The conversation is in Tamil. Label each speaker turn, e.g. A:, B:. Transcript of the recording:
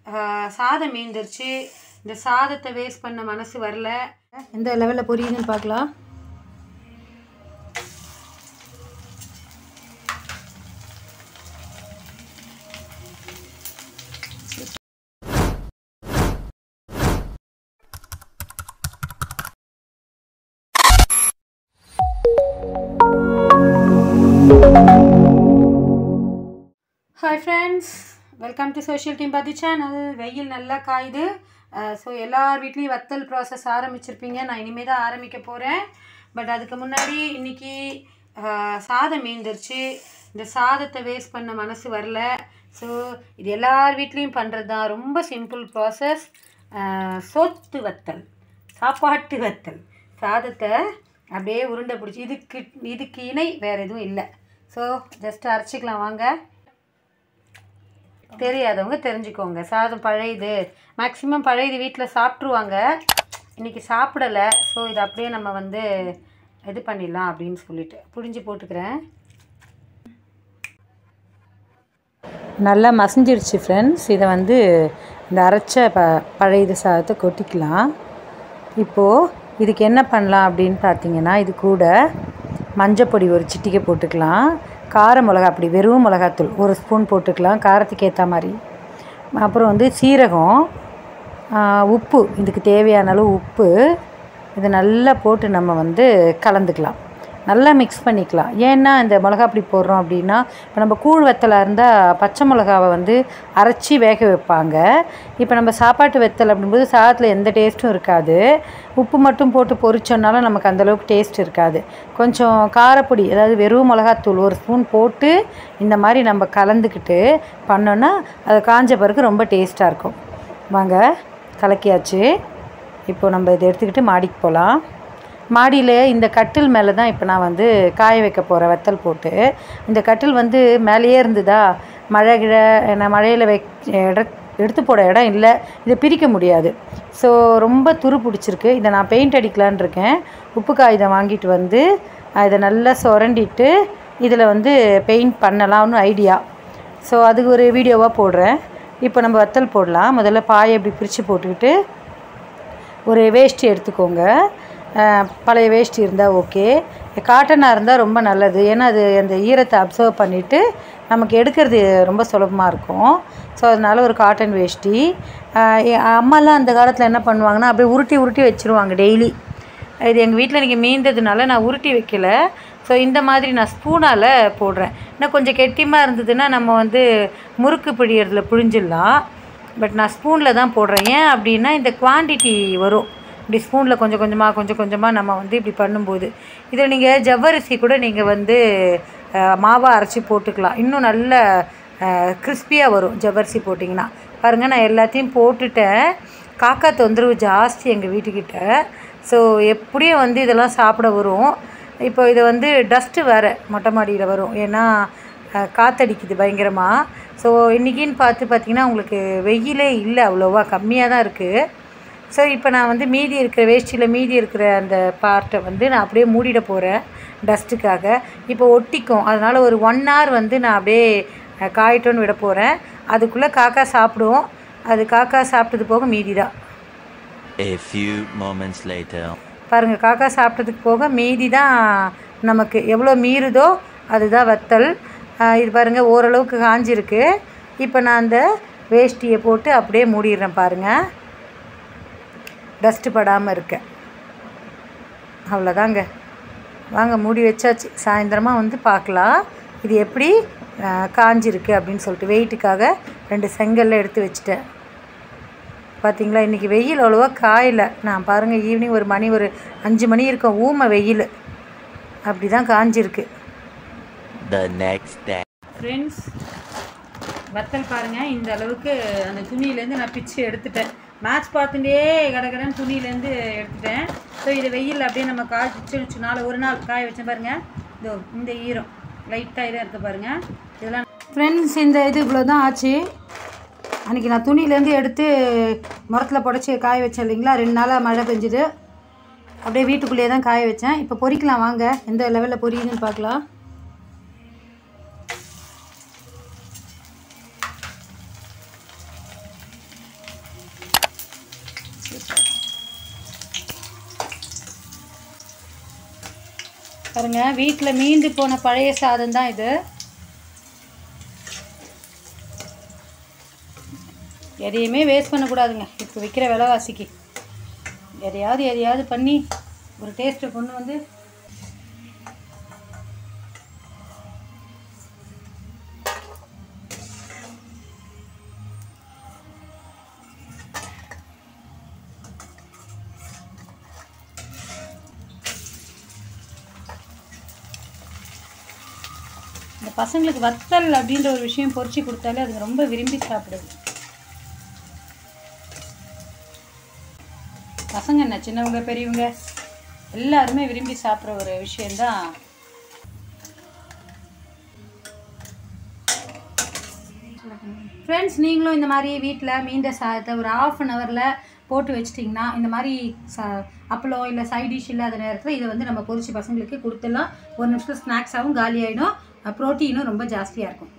A: ஆஹ், சாதம் மீந்துருச்சு இந்த சாதத்தை வேஸ்ட் பண்ண மனசு வரல எந்த லெவலில் பொரியுதுன்னு பார்க்கலாம் hi friends welcome to social team பதி சேனல் வெயில் நல்லா காயுது ஸோ எல்லார் வீட்லேயும் வத்தல் ப்ராசஸ் ஆரம்பிச்சிருப்பீங்க நான் இனிமேல் தான் ஆரம்பிக்க போகிறேன் பட் அதுக்கு முன்னாடி இன்னைக்கு அஹ், சாதம் மீந்துருச்சு இந்த சாதத்தை வேஸ்ட் பண்ண மனசு வரல ஸோ இது எல்லார் வீட்லேயும் பண்ணுறது தான் ரொம்ப சிம்பிள் ப்ராசஸ் சோத்து வத்தல் சாப்பாட்டு வத்தல் சாதத்தை அப்படியே உருண்டை பிடிச்சி இதுக்கு இதுக்கு இணை வேறு எதுவும் இல்லை ஸோ ஜஸ்ட் அரைச்சிக்கலாம் வாங்க தெரியாதவங்க தெரிஞ்சுக்கோங்க சாதம் பழையுது மேக்ஸிமம் பழையது வீட்டில் சாப்பிட்ருவாங்க இன்றைக்கி சாப்பிடலை ஸோ இதை அப்படியே நம்ம வந்து இது பண்ணிடலாம் அப்படின்னு சொல்லிட்டு புழிஞ்சு போட்டுக்கிறேன்
B: நல்லா மசிஞ்சிருச்சு ஃப்ரெண்ட்ஸ் இதை வந்து இந்த அரைச்ச ப பழைய சாதத்தை கொட்டிக்கலாம் இப்போது இதுக்கு என்ன பண்ணலாம் அப்படின்னு பார்த்தீங்கன்னா இது கூட மஞ்சப்பொடி ஒரு சிட்டிகை போட்டுக்கலாம் கார மிளகா அப்படி வெறும் மிளகாத்தூள் ஒரு ஸ்பூன் போட்டுக்கலாம் காரத்துக்கு ஏற்ற மாதிரி அப்புறம் வந்து சீரகம் ஆ, உப்பு இதுக்கு தேவையான அளவு உப்பு இது நல்லா போட்டு நம்ம வந்து கலந்துக்கலாம் நல்லா மிக்ஸ் பண்ணிக்கலாம் ஏன்னா இந்த மிளகா அப்படி போடுறோம் அப்படின்னா இப்போ நம்ம கூழ் வெத்தலாக இருந்தால் பச்சை மிளகாவை வந்து அரைச்சி வேக வைப்பாங்க இப்போ நம்ம சாப்பாட்டு வெத்தல் அப்படிங்கும்போது சாதத்தில் எந்த டேஸ்ட்டும் இருக்காது உப்பு மட்டும் போட்டு பொரிச்சோன்னாலும் நமக்கு அந்தளவுக்கு டேஸ்ட் இருக்காது கொஞ்சம் காரப்பொடி அதாவது வெறும் மிளகாத்தூள் ஒரு ஸ்பூன் போட்டு இந்த மாதிரி நம்ம கலந்துக்கிட்டு பண்ணோன்னா அது காஞ்ச பிறகு ரொம்ப டேஸ்ட்டாக இருக்கும் வாங்க கலக்கியாச்சு இப்போ நம்ம இதை எடுத்துக்கிட்டு மாடிக்கு போகலாம் மாடியில் இந்த கட்டில் மேலே தான் இப்போ நான் வந்து காய வைக்க போகிறேன் வெத்தல் போட்டு இந்த கட்டில் வந்து மேலேயே இருந்ததா மழை கிழ நான் மழையில் வை இட எடுத்து போட இடம் இல்லை இதை பிரிக்க முடியாது ஸோ ரொம்ப துரு பிடிச்சிருக்கு இதை நான் பெயிண்ட் அடிக்கலான்னு இருக்கேன் உப்பு காகிதம் வாங்கிட்டு வந்து அஹ், இதை நல்லா சுரண்டிட்டு இதில் வந்து பெயிண்ட் பண்ணலாம்னு ஐடியா ஸோ அதுக்கு ஒரு வீடியோவாக போடுறேன் இப்போ நம்ம வத்தல் போடலாம் முதல்ல பாயை இப்படி பிரித்து போட்டுக்கிட்டு ஒரு வேஷ்டி எடுத்துக்கோங்க அஹ், பழைய வேஷ்டி இருந்தால் ஓகே காட்டனாக இருந்தால் ரொம்ப நல்லது ஏன்னா அது அந்த ஈரத்தை அப்சர்வ் பண்ணிவிட்டு நமக்கு எடுக்கிறது ரொம்ப சுலபமாக இருக்கும் ஸோ அதனால் ஒரு காட்டன் வேஷ்டி அஹ், என் அம்மாலாம் அந்த காலத்தில் என்ன பண்ணுவாங்கன்னா அப்படியே உருட்டி உருட்டி வச்சுருவாங்க டெய்லி இது எங்கள் வீட்டில் இன்றைக்கி மீந்ததுனால நான் உருட்டி வைக்கல ஸோ இந்த மாதிரி நான் ஸ்பூனால் போடுறேன் இன்னும் கொஞ்சம் கெட்டியமாக இருந்ததுன்னா நம்ம வந்து முறுக்கு பிழியறதுல புழிஞ்சிடலாம் பட் நான் ஸ்பூனில் தான் போடுறேன் ஏன் அப்படின்னா இந்த குவான்டிட்டி வரும் இப்படி ஸ்பூனில் கொஞ்சம் கொஞ்சமாக கொஞ்சம் கொஞ்சமாக நம்ம வந்து இப்படி பண்ணும்போது இதில் நீங்கள் ஜவ்வரிசி கூட நீங்கள் வந்து அஹ், மாவா அரைச்சி போட்டுக்கலாம் இன்னும் நல்ல கிறிஸ்பியாக வரும் ஜவ்வரிசி போட்டிங்கன்னா பாருங்கள் நான் எல்லாத்தையும் போட்டுட்டேன் காக்கா தொந்தரவு ஜாஸ்தி எங்கள் வீட்டுக்கிட்ட ஸோ எப்படியும் வந்து இதெல்லாம் சாப்பிட வரும் இப்போ இது வந்து டஸ்ட்டு வேறு மொட்டை மாடியில் வரும் ஏன்னா அஹ், காத்தடிக்குது பயங்கரமாக ஸோ இன்றைக்கின்னு பார்த்து பார்த்திங்கன்னா உங்களுக்கு வெயிலே இல்லை அவ்வளோவா கம்மியாக தான் இருக்குது ஸோ இப்போ நான் வந்து மீதி இருக்கிற வேஷ்டியில் மீதி இருக்கிற அந்த பார்ட்டை வந்து நான் அப்படியே மூடிட போகிறேன் டஸ்ட்டுக்காக இப்போ ஒட்டிக்கும் அதனால் ஒரு ஒன் hour வந்து நான் அப்படியே அஹ், காயட்டும்னு விட போகிறேன் அதுக்குள்ளே காக்கா சாப்பிடும் அது காக்கா சாப்பிட்டது போக மீதி தான்
C: A few moments later.
A: பாருங்கள் காக்கா சாப்பிட்டதுக்கு போக மீதி தான் நமக்கு எவ்வளோ மீறுதோ அதுதான் வத்தல் ஆஹ் இது பாருங்கள் ஓரளவுக்கு காஞ்சிருக்கு இப்போ நான் அந்த வேஷ்டியை போட்டு அப்படியே மூடிடுறேன் பாருங்கள் டஸ்ட்டு படாமல் இருக்க அவ்வளோதாங்க வாங்க மூடி வச்சாச்சு சாயந்தரமாக வந்து பார்க்கலாம் இது எப்படி ஆஹ் காஞ்சிருக்கு அப்படின்னு சொல்லிட்டு வெயிட்டுக்காக ரெண்டு செங்கல்ல எடுத்து வச்சுட்டேன் பார்த்தீங்களா இன்றைக்கி வெயில் அவ்வளோவா காயல நான் பாருங்கள் ஈவினிங் ஒரு மணி ஒரு அஞ்சு மணி இருக்கும் ஊமை வெயில் அப்படி தான் காஞ்சிருக்கு
C: The next day.
A: ஃப்ரெண்ட்ஸ் வத்தல் பாருங்கள் இந்த அளவுக்கு அந்த துணியிலேருந்து நான் பிச்சு எடுத்துட்டேன் மேட்ச் பார்த்துட்டே கடகடன்னு துணியிலேருந்து எடுத்துட்டேன் ஸோ இது வெயில் அப்படியே நம்ம காய் வச்சு வச்சு நாள் ஒரு நாள் காய வச்சேன் பாருங்கள் இதோ இந்த ஈரம் லைட்டாக இதாக இருக்குது பாருங்கள் இதெல்லாம் ஃப்ரெண்ட்ஸ் இந்த இது இவ்வளோ தான் ஆச்சு அன்றைக்கி நான் துணியிலேருந்து எடுத்து முரத்தில் புடச்சி காய வச்சேன் இல்லைங்களா ரெண்டு நாளாக மழை பெஞ்சுது அப்படியே வீட்டுக்குள்ளேயே தான் காய வச்சேன் இப்போ பொரிக்கலாம் வாங்க எந்த லெவலில் பொரியுதுன்னு பார்க்கலாம் சூப்பர் பாருங்க வீட்டில் மீந்து போன பழைய சாதம் தான் இது எதையுமே வேஸ்ட் பண்ணக்கூடாதுங்க இப்போ விற்கிற விலைவாசிக்கு எதையாவது எதையாவது பண்ணி ஒரு டேஸ்ட்டை கொண்டு வந்து இந்த பசங்களுக்கு வத்தல் அப்படின்ற ஒரு விஷயம் பொரிச்சு கொடுத்தாலே அதுங்க ரொம்ப விரும்பி சாப்பிடுது பசங்க என்ன சின்னவங்க பெரியவங்க எல்லாருமே விரும்பி சாப்பிட்ற ஒரு விஷயந்தான் ஃப்ரெண்ட்ஸ் நீங்களும் இந்த மாதிரி வீட்டில் மீண்ட சாதத்தை ஒரு ஆஃப் அன் ஹவரில் போட்டு வச்சிட்டிங்கன்னா இந்த மாதிரி ச அப்பளம் இல்லை சைட் டிஷ் இல்லாத நேரத்தில் இதை வந்து நம்ம பொரிச்சு பசங்களுக்கு கொடுத்துடலாம் ஒரு நிமிஷத்தில் ஸ்நாக்ஸாகவும் காலி ஆகிடும் ப்ரோட்டீனும் ரொம்ப ஜாஸ்தியாக இருக்கும்